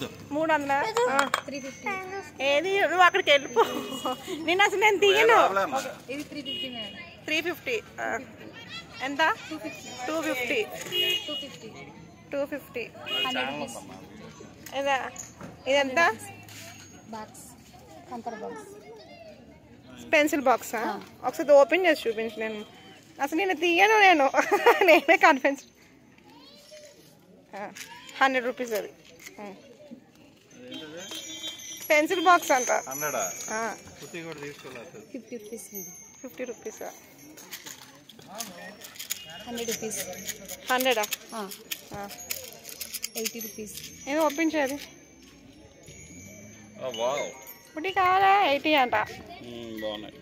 మూడు వందల ఏది నువ్వు అక్కడికి వెళ్ళిపో నేను అసలు నేను తీయను ఇది three fifty madam three fifty ఎంత two fifty two fifty two fifty hundred rupees ఇదా ఇదెంత బాక్స్ కంపర్ బాక్స్ పెన్సిల్ బాక్సా ఒకసారి ఓపెన్ చేసి చూపించు నేను అసలు నేను తీయను నేను నేనే కాన్ఫిడెన్స్ హండ్రెడ్ రూపీస్ అది పెన్సిల్ బాక్స్ అంట హండ్రెడా ఆ, పుట్టి కూడా తీసుకోలేదు ఫిఫ్టీ రూపీస్ మేడం ఫిఫ్టీ రూపీసా హండ్రెడ్ రూపీస్ హండ్రెడా ఎయిటీ రూపీస్ నేను ఒప్పించేది వావ్ ఇప్పుడు కావాలా ఎయిటీ అంట బాగున్నాయి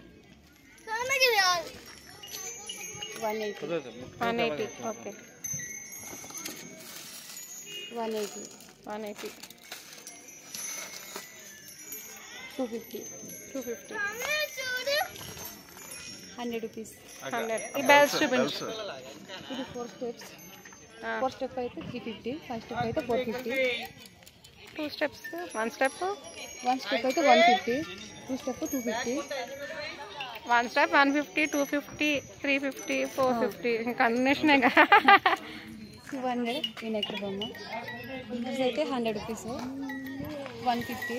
one eighty one eighty okay one eighty one eighty two fifty two fifty hundred rupees hundred ఈ బెల్స్ చూపించు ఇది ఫోర్ స్టెప్స్ ఆ. ఫోర్ స్టెప్ అయితే త్రీ ఫిఫ్టీ ఫైవ్ స్టెప్ అయితే four fifty two steps one step one step అయితే one fifty two step two fifty one step one fifty two fifty three fifty four fifty కంటిన్యూషనే two hundred వినాయకుడి బొమ్మ ఇది అయితే hundred rupees one fifty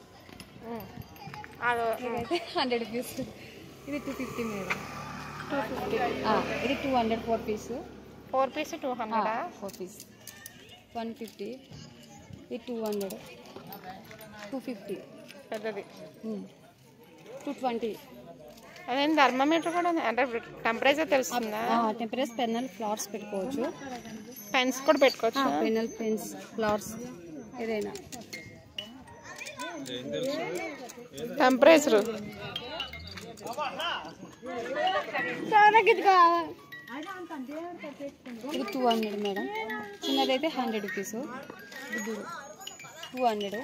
అదో ఇదైతే hundred rupees ఇది two fifty madam two fifty ఇది two hundred four piece four piece two హండ్రెడా ఫోర్ పీస్ వన్ ఫిఫ్టీ ఇది టూ హండ్రెడ్ టూ ఫిఫ్టీ పెద్దది టూ ట్వంటీ అదేం థర్మోమీటర్ కూడా ఉంది అంటే టెంపరేచర్ తెలుస్తుందా టెంపరేచర్ పెన్నల్ ఫ్లవర్స్ పెట్టుకోవచ్చు పెన్స్ కూడా పెట్టుకోవచ్చు పెన్నల్ పెన్స్ ఫ్లవర్స్ ఏదైనా టెంపరేచర్ ఇది టూ హండ్రెడ్ మేడం చిన్నదైతే హండ్రెడ్ రూపీస్ ఇది two hundred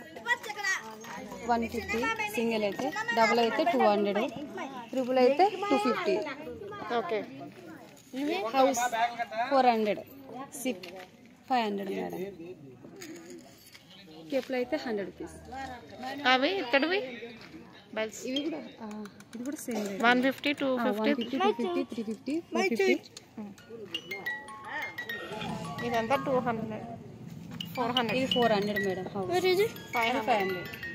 one fifty single అయితే డబుల్ అయితే టూ హండ్రెడ్ ట్రిపుల్ అయితే టూ ఫిఫ్టీ ఓకే హౌస్ ఫోర్ హండ్రెడ్ సిప్ ఫైవ్ హండ్రెడ్ మేడం కేప్లు అయితే హండ్రెడ్ రూపీస్ అవి ఇక్కడివి బెల్స్ ఇవి కూడా ఆ, ఇది కూడా same rate one fifty two one fifty fifty two fifty three fifty four fifty ఇదంతా టూ హండ్రెడ్ ఫోర్ హండ్రెడ్ ఇది ఫోర్ హండ్రెడ్ మేడం హౌస్ ఫైవ్ ఫైవ్ హండ్రెడ్